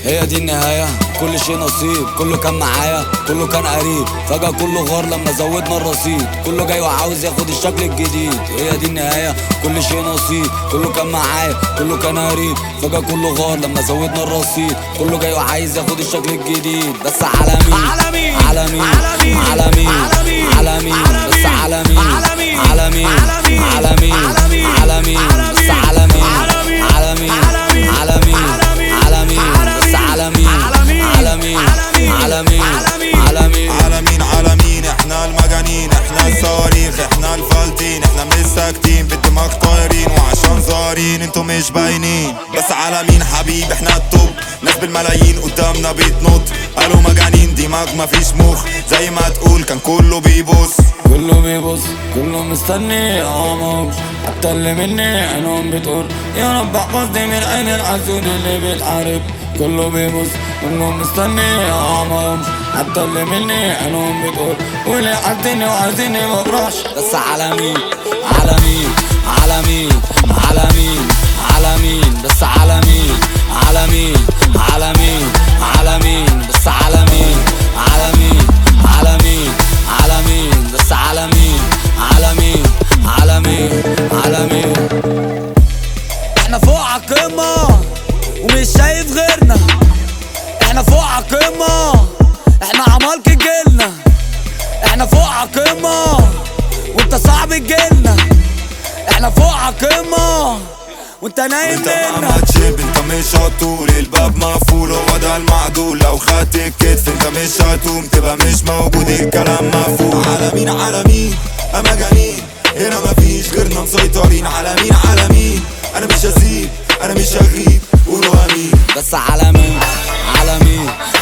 هي دي النهاية كل شيء نصيب كله كان معايا كله كان قريب فجأة كله غار لما زودنا الرصيد كله جاي وعاوز ياخد الشكل الجديد هي دي النهاية كل شيء نصيب كله كان معايا كله كان قريب فجأة كله غار لما زودنا الرصيد كله جاي وعايز ياخد الشكل الجديد بس على مين على مين؟ على مين على مين؟ على مين على مين؟ على مين على بس مين؟ على مين على مين؟ على مين على مين؟ على مين على مين؟ على مين على بس مين؟ على مين على مين؟ على مين على مين؟ على مين على مين؟ على مين على بس مين؟ على مين على مين؟ على مين على مين؟ على مين على على مين؟ مين عالمين عالمين احنا المجانين احنا الصواريخ احنا الفالتين احنا مش ساكتين في الدماغ طايرين وعشان ظاهرين انتوا مش باينين بس على مين حبيب احنا التوب ناس بالملايين قدامنا بتنط قالوا مجانين دماغ مفيش مخ زي ما تقول كان كله بيبص كله بيبص كله مستني امامش حتى اللي مني عينهم بتقول يا رب احفظني من عين الحسود اللي بيتحارب كله بيبص كله مستني امامش حتى اللي مني عينهم بتقول واللي حاسدني وعايزني مفرحش بس على مين على مين على مين على مين على مين بس على مين على مين على مين على مين بس على مين على مين على مين على مين بس على مين على مين على مين على مين احنا فوق عالقمة ومش شايف غيرنا احنا فوق عالقمة احنا عمالك جيلنا احنا فوق عالقمة وانت صعب تجيلنا احنا فوق عالقمة وانت نايم انت لنا مهما تشيب انت مش هتطول الباب مقفول هو ده المعدول لو خدت الكتف انت مش هتقوم تبقى مش موجود الكلام مفهوم على مين على مين مجانين هنا مفيش غيرنا مسيطرين على مين على مين انا مش هسيب انا مش هغيب قولوا امين بس على مين على مين